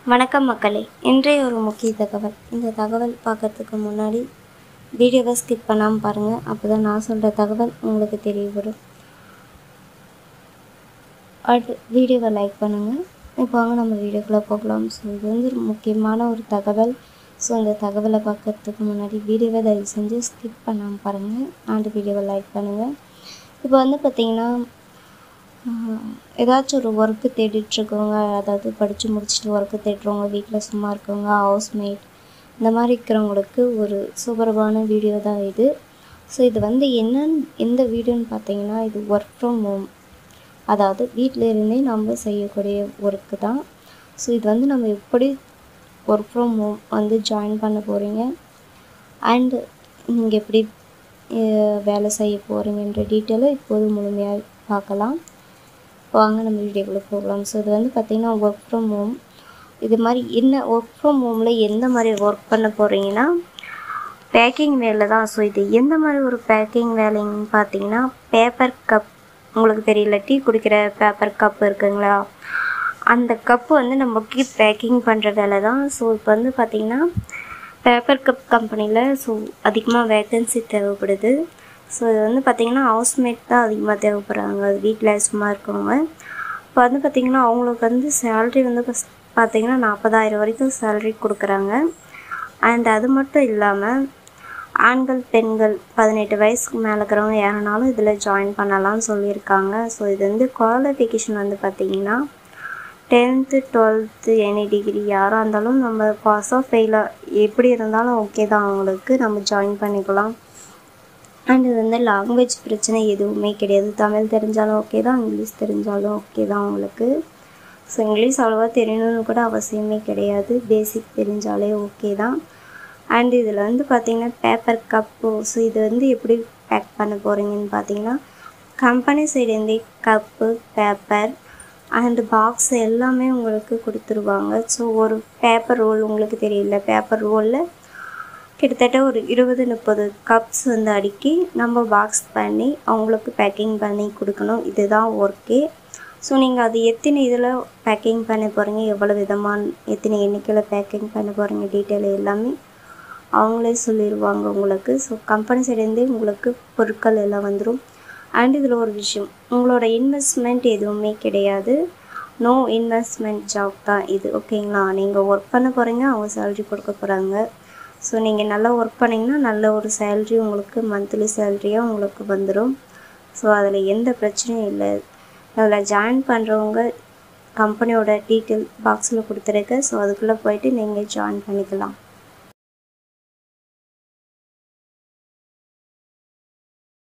வணக்கம் மக்களே இன்றைய ஒரு முக்கிய தகவல் இந்த தகவல் பார்க்கறதுக்கு முன்னாடி வீடியோவை ஸ்கிப் பண்ணாமல் பாருங்கள் அப்போ தான் நான் சொல்கிற தகவல் உங்களுக்கு தெரிய வரும் அடுத்து வீடியோவை லைக் பண்ணுங்கள் இப்போ வாங்க நம்ம வீடியோக்குள்ளே போகலாம் ஸோ இது வந்து ஒரு முக்கியமான ஒரு தகவல் ஸோ இந்த தகவலை பார்க்கறதுக்கு முன்னாடி வீடியோவை தயவு செஞ்சு ஸ்கிப் பண்ணாமல் பாருங்கள் அண்ட் வீடியோவை லைக் பண்ணுங்கள் இப்போ வந்து பார்த்திங்கன்னா ஆஹ் ஏதாச்சும் ஒரு ஒர்க்கு தேடிட்டுருக்கவங்க அதாவது படித்து முடிச்சுட்டு ஒர்க்கு தேடுறவங்க வீட்டில் சும்மா இருக்கவங்க ஹவுஸ்மேட் இந்த மாதிரி இருக்கிறவங்களுக்கு ஒரு சூப்பரபான வீடியோ தான் இது ஸோ இது வந்து என்னன்னு எந்த வீடியோன்னு பார்த்தீங்கன்னா இது ஒர்க் ஃப்ரம் ஹோம் அதாவது வீட்டில் இருந்தே நம்ம செய்யக்கூடிய ஒர்க்கு தான் ஸோ இது வந்து நம்ம எப்படி ஒர்க் ஃப்ரம் ஹோம் வந்து ஜாயின் பண்ண போகிறீங்க அண்டு நீங்கள் எப்படி அஹ், வேலை செய்ய போகிறீங்கன்ற டீட்டெயிலை இப்போது முழுமையாக பார்க்கலாம் வாங்க நம்ம வீடியோக்குள்ளே போகலாம் ஸோ இது வந்து பார்த்திங்கன்னா ஒர்க் ஃப்ரம் ஹோம் இது மாதிரி என்ன ஒர்க் ஃப்ரம் ஹோமில் எந்த மாதிரி ஒர்க் பண்ண போகிறீங்கன்னா பேக்கிங் வேலை தான் ஸோ இது எந்த மாதிரி ஒரு பேக்கிங் வேலைன்னு பார்த்தீங்கன்னா பேப்பர் கப் உங்களுக்கு தெரியல டீ குடிக்கிற பேப்பர் கப் இருக்குங்களா அந்த கப்பு வந்து நமக்கு பேக்கிங் பண்ணுற வேலை தான் ஸோ இப்போ வந்து பார்த்திங்கன்னா பேப்பர் கப் கம்பெனியில் ஸோ அதிகமாக வேக்கன்சி தேவைப்படுது ஸோ இது வந்து பார்த்திங்கன்னா ஹவுஸ்மேட் தான் அதிகமாக தேவைப்படுறாங்க அது வீட்டில் சும்மா இருக்கவங்க இப்போ வந்து பார்த்திங்கன்னா அவங்களுக்கு வந்து சேல்ரி வந்து ஃபஸ்ட் பார்த்திங்கன்னா நாற்பதாயிரம் வரைக்கும் சேல்ரி கொடுக்குறாங்க அண்ட் அது மட்டும் இல்லாமல் ஆண்கள் பெண்கள் பதினெட்டு வயசுக்கு மேலே இருக்கிறவங்க யாருனாலும் இதில் ஜாயின் பண்ணலாம்னு சொல்லியிருக்காங்க ஸோ இது வந்து குவாலிஃபிகேஷன் வந்து பார்த்திங்கன்னா டென்த்து டுவெல்த்து எனி டிகிரி யாராக இருந்தாலும் நம்ம பாஸாக ஃபெயிலாக எப்படி இருந்தாலும் ஓகே தான் அவங்களுக்கு நம்ம ஜாயின் பண்ணிக்கலாம் அண்ட் இது வந்து லாங்குவேஜ் பிரச்சனை எதுவுமே கிடையாது தமிழ் தெரிஞ்சாலும் ஓகே தான் இங்கிலீஷ் தெரிஞ்சாலும் ஓகே தான் உங்களுக்கு ஸோ இங்கிலீஷ் அவ்வளோவா தெரியணும்னு கூட அவசியமே கிடையாது பேசிக் தெரிஞ்சாலே ஓகே தான் அண்ட் இதில் வந்து பார்த்தீங்கன்னா பேப்பர் கப்பு ஸோ இது வந்து எப்படி பேக் பண்ண போகிறீங்கன்னு பார்த்தீங்கன்னா கம்பெனி சைடுலேருந்தே கப்பு பேப்பர் அண்ட் பாக்ஸ் எல்லாமே உங்களுக்கு கொடுத்துருவாங்க ஸோ ஒரு பேப்பர் ரோல் உங்களுக்கு தெரியல பேப்பர் ரோலில் கிட்டத்தட்ட ஒரு இருபது முப்பது கப்ஸ் வந்து அடுக்கி நம்ம பாக்ஸ் பண்ணி அவங்களுக்கு பேக்கிங் பண்ணி கொடுக்கணும் இதுதான் ஒர்க்கே ஸோ நீங்கள் அது எத்தனை இதில் பேக்கிங் பண்ண போகிறீங்க எவ்வளோ விதமான எத்தனை எண்ணிக்கையில் பேக்கிங் பண்ண போகிறீங்க டீட்டெயில் எல்லாமே அவங்களே சொல்லிடுவாங்க உங்களுக்கு ஸோ கம்பெனி சைடுலேருந்தே உங்களுக்கு பொருட்கள் எல்லாம் வந்துடும் அண்ட் இதில் ஒரு விஷயம் உங்களோட இன்வெஸ்ட்மெண்ட் எதுவுமே கிடையாது நோ இன்வெஸ்ட்மெண்ட் ஜாப் தான் இது ஓகேங்களா நீங்கள் ஒர்க் பண்ண போகிறீங்க அவங்க சேலரி கொடுக்க போகிறாங்க ஸோ நீங்கள் நல்லா ஒர்க் பண்ணிங்கன்னா நல்ல ஒரு சேல்ரி உங்களுக்கு மந்த்லி சேல்ரியாக உங்களுக்கு வந்துடும் ஸோ அதில் எந்த பிரச்சனையும் இல்லை அதில் ஜாயின் பண்ணுறவங்க கம்பெனியோட டீட்டெயில் பாக்ஸில் கொடுத்துருக்கு ஸோ அதுக்குள்ளே போயிட்டு நீங்கள் ஜாயின் பண்ணிக்கலாம்